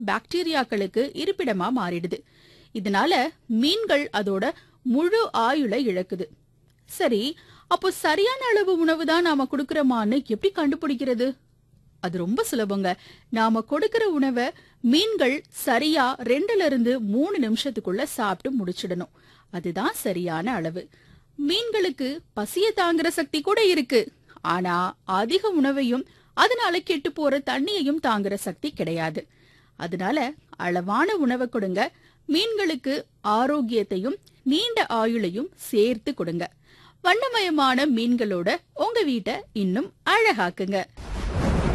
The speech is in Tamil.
பாக்டீரியாக்களுக்கு இருப்பிடமா மாறிடுது இதனால மீன்கள் அதோட முழு ஆயுளை இழக்குது சரி அப்போ சரியான அளவு உணவு தான் நாம கொடுக்கறோமான்னு எப்படி கண்டுபிடிக்கிறது அது ரொம்ப சுலபங்க நாம கொடுக்கிற உணவை மீன்கள் சரியா ரெண்டுல இருந்து மூணு நிமிஷத்துக்குள்ள சாப்பிட்டு முடிச்சிடணும் அதுதான் சரியான அளவு மீன்களுக்கு பசிய தாங்குற சக்தி கூட இருக்கு ஆனா அதிக உணவையும் அதனால கெட்டு போற தண்ணியையும் தாங்குற சக்தி கிடையாது அதனால அளவான உணவை கொடுங்க மீன்களுக்கு ஆரோக்கியத்தையும் நீண்ட ஆயுளையும் சேர்த்து கொடுங்க வண்ணமயமான மீன்களோட உங்க வீட்டை இன்னும் அழகாக்குங்க